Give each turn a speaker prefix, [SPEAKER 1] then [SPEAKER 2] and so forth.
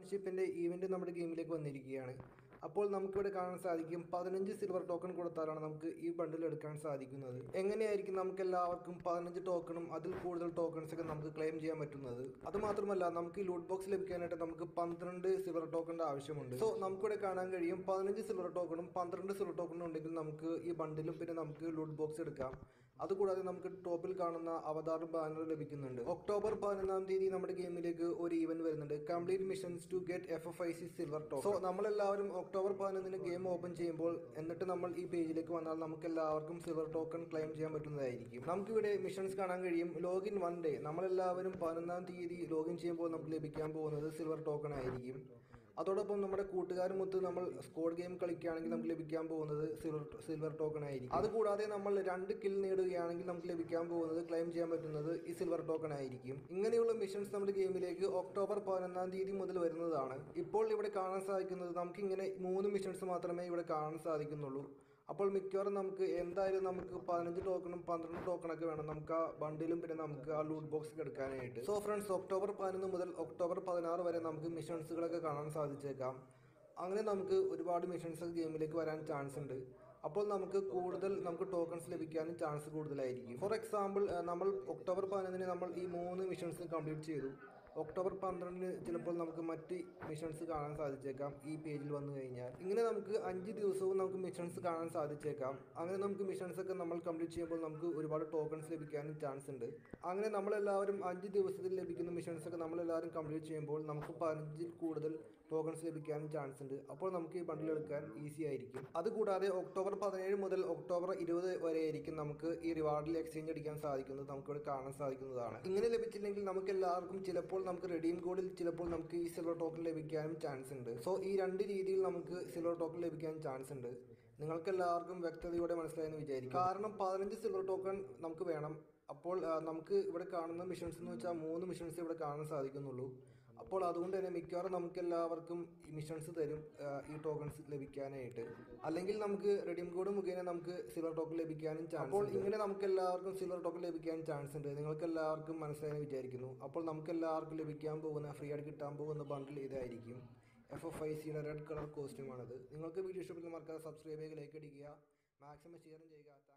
[SPEAKER 1] ചാമ്പ്യൻഷിപ്പിൻ്റെ event നമ്മുടെ ഗെയിമിലേക്ക് വന്നിരിക്കുകയാണ് അപ്പോൾ നമുക്കിവിടെ കാണാൻ സാധിക്കും പതിനഞ്ച് സിൽവർ ടോക്കൺ കൊടുത്താലാണ് നമുക്ക് ഈ ബണ്ടിൽ എടുക്കാൻ സാധിക്കുന്നത് എങ്ങനെയായിരിക്കും നമുക്ക് എല്ലാവർക്കും പതിനഞ്ച് ടോക്കണും അതിൽ കൂടുതൽ ടോക്കൺസ് ഒക്കെ നമുക്ക് ക്ലെയിം ചെയ്യാൻ പറ്റുന്നത് അതുമാത്രമല്ല നമുക്ക് ഈ ലൂട്ട് ബോക്സ് ലഭിക്കാനായിട്ട് നമുക്ക് പന്ത്രണ്ട് സിൽവർ ടോക്കണിന്റെ ആവശ്യമുണ്ട് സോ നമുക്കിവിടെ കാണാൻ കഴിയും പതിനഞ്ച് സിൽവർ ടോക്കണും പന്ത്രണ്ട് സിൽവർ ടോക്കണും ഉണ്ടെങ്കിൽ നമുക്ക് ഈ ബണ്ടിലും പിന്നെ നമുക്ക് ലൂട്ട് ബോക്സ് എടുക്കാം അതുകൂടാതെ നമുക്ക് ടോപ്പിൽ കാണുന്ന അവതാർ ബാനർ ലഭിക്കുന്നുണ്ട് ഒക്ടോബർ പതിനൊന്നാം തീയതി നമ്മുടെ ഗെയിമിലേക്ക് ഒരു ഈവന്റ് വരുന്നുണ്ട് complete missions to get F F I C silver token so നമ്മളെല്ലാവരും ഒക്ടോബർ പതിനൊന്നിന് ഗെയിം ഓപ്പൺ ചെയ്യുമ്പോൾ എന്നിട്ട് നമ്മൾ ഈ പേജിലേക്ക് വന്നാൽ നമുക്ക് എല്ലാവർക്കും സിൽവർ ടോക്കൺ ക്ലെയിം ചെയ്യാൻ പറ്റുന്നതായിരിക്കും നമുക്കിവിടെ മിഷൻസ് കാണാൻ കഴിയും ലോഗിൻ വൺ ഡേ നമ്മളെല്ലാവരും പതിനൊന്നാം തീയതി ലോഗിൻ ചെയ്യുമ്പോൾ നമുക്ക് ലഭിക്കാൻ പോകുന്നത് സിൽവർ ടോക്കൺ ആയിരിക്കും അതോടൊപ്പം നമ്മുടെ കൂട്ടുകാരുമൊത്ത് നമ്മൾ സ്കോഡ് ഗെയിം കളിക്കുകയാണെങ്കിൽ നമുക്ക് ലഭിക്കാൻ പോകുന്നത് സിൽവർ സിൽവർ ടോക്കൺ ആയിരിക്കും അതുകൂടാതെ നമ്മൾ രണ്ട് കിൽ നേടുകയാണെങ്കിൽ നമുക്ക് ലഭിക്കാൻ പോകുന്നത് ക്ലെയിം ചെയ്യാൻ പറ്റുന്നത് ഈ സിൽവർ ടോക്കൺ ആയിരിക്കും ഇങ്ങനെയുള്ള മിഷൻസ് നമ്മുടെ ഗെയിമിലേക്ക് ഒക്ടോബർ പതിനൊന്നാം തീയതി മുതൽ വരുന്നതാണ് ഇപ്പോൾ ഇവിടെ കാണാൻ സാധിക്കുന്നത് നമുക്ക് ഇങ്ങനെ മൂന്ന് മിഷൻസ് മാത്രമേ ഇവിടെ കാണാൻ സാധിക്കുന്നുള്ളൂ അപ്പോൾ മിക്കവാറും നമുക്ക് എന്തായാലും നമുക്ക് പതിനഞ്ച് ടോക്കണും പന്ത്രണ്ട് ടോക്കണൊക്കെ വേണം നമുക്ക് ആ ബണ്ടിലും പിന്നെ നമുക്ക് ആ ലൂട്ട് ബോക്സ് എടുക്കാനായിട്ട് സോ ഫ്രണ്ട്സ് ഒക്ടോബർ പതിനൊന്ന് മുതൽ ഒക്ടോബർ പതിനാറ് വരെ നമുക്ക് മിഷൻസുകളൊക്കെ കാണാൻ സാധിച്ചേക്കാം അങ്ങനെ നമുക്ക് ഒരുപാട് മിഷൻസ് ഗെയിമിലേക്ക് വരാൻ ചാൻസ് ഉണ്ട് അപ്പോൾ നമുക്ക് കൂടുതൽ നമുക്ക് ടോക്കൺസ് ലഭിക്കാനും ചാൻസ് കൂടുതലായിരിക്കും ഫോർ എക്സാമ്പിൾ നമ്മൾ ഒക്ടോബർ പതിനൊന്നിന് നമ്മൾ ഈ മൂന്ന് മിഷൻസ് കംപ്ലീറ്റ് ചെയ്തു ഒക്ടോബർ പന്ത്രണ്ടിന് ചിലപ്പോൾ നമുക്ക് മറ്റ് മിഷൻസ് കാണാൻ സാധിച്ചേക്കാം ഈ പേജിൽ വന്നു കഴിഞ്ഞാൽ ഇങ്ങനെ നമുക്ക് അഞ്ച് ദിവസവും നമുക്ക് മിഷൻസ് കാണാൻ സാധിച്ചേക്കാം അങ്ങനെ നമുക്ക് മിഷൻസ് ഒക്കെ നമ്മൾ കംപ്ലീറ്റ് ചെയ്യുമ്പോൾ നമുക്ക് ഒരുപാട് ടോക്കൺസ് ലഭിക്കാനും ചാൻസ് ഉണ്ട് അങ്ങനെ നമ്മളെല്ലാവരും അഞ്ച് ദിവസത്തിൽ ലഭിക്കുന്ന മിഷൻസ് ഒക്കെ നമ്മളെല്ലാവരും കംപ്ലീറ്റ് ചെയ്യുമ്പോൾ നമുക്ക് പതിനഞ്ചിൽ കൂടുതൽ ടോക്കൺസ് ലഭിക്കാനും ചാൻസ് ഉണ്ട് അപ്പോൾ നമുക്ക് ഈ ബണ്ടിൽ എടുക്കാൻ ഈസി ആയിരിക്കും അതുകൂടാതെ ഒക്ടോബർ പതിനേഴ് മുതൽ ഒക്ടോബർ ഇരുപത് വരെ ആയിരിക്കും നമുക്ക് ഈ റിവാർഡിൽ എക്സ്ചേഞ്ച് അടിക്കാൻ സാധിക്കുന്നത് നമുക്കിവിടെ കാണാൻ സാധിക്കുന്നതാണ് ഇങ്ങനെ ലഭിച്ചില്ലെങ്കിൽ നമുക്ക് എല്ലാവർക്കും ചിലപ്പോൾ നമുക്ക് റെഡീം കോഡിൽ ചിലപ്പോൾ നമുക്ക് ഈ സിൽവർ ടോക്കൺ ലഭിക്കാനും ചാൻസ് ഉണ്ട് സോ ഈ രണ്ട് രീതിയിൽ നമുക്ക് സിൽവർ ടോക്കൺ ലഭിക്കാൻ ചാൻസ് ഉണ്ട് നിങ്ങൾക്ക് എല്ലാവർക്കും വ്യക്തതയോടെ മനസ്സിലായെന്ന് വിചാരിക്കും കാരണം പതിനഞ്ച് സിൽവർ ടോക്കൺ നമുക്ക് വേണം അപ്പോൾ ആ, നമുക്ക് ഇവിടെ കാണുന്ന മിഷൻസ് എന്ന് വെച്ചാൽ മൂന്ന് മിഷൻസ് ഇവിടെ കാണാൻ സാധിക്കുന്നുള്ളൂ അപ്പോൾ അതുകൊണ്ട് തന്നെ മിക്കവാറും നമുക്ക് എല്ലാവർക്കും ഈ മിഷൻസ് തരും ആ, ഈ ടോക്കൺസ് ലഭിക്കാനായിട്ട് അല്ലെങ്കിൽ നമുക്ക് റെഡീം കോഡ് മുഖേന നമുക്ക് സിൽവർ ടോക്കൺ ലഭിക്കാനും ചാൻസ് അപ്പോൾ ഇങ്ങനെ നമുക്ക് എല്ലാവർക്കും സിൽവർ ടോക്കൺ ലഭിക്കാൻ ചാൻസ് ഉണ്ട് നിങ്ങൾക്ക് എല്ലാവർക്കും മനസ്സിലായെന്ന് വിചാരിക്കുന്നു അപ്പോൾ നമുക്ക് എല്ലാവർക്കും ലഭിക്കാൻ പോകുന്ന ഫ്രീ ആയിട്ട് കിട്ടാൻ പോകുന്ന ബണ്ടിൽ ഇതായിരിക്കും എഫ് എഫ് ഐ സിയുടെ റെഡ് കളർ കോസ്റ്റ്യൂമാണത് നിങ്ങൾക്ക് വീഡിയോ ഇഷ്ടപ്പെടുന്ന മറക്കാതെ സബ്സ്ക്രൈബ് ചെയ്യുക ലൈക്ക് അടിക്കുക മാക്സിമം ഷെയറും ചെയ്യുക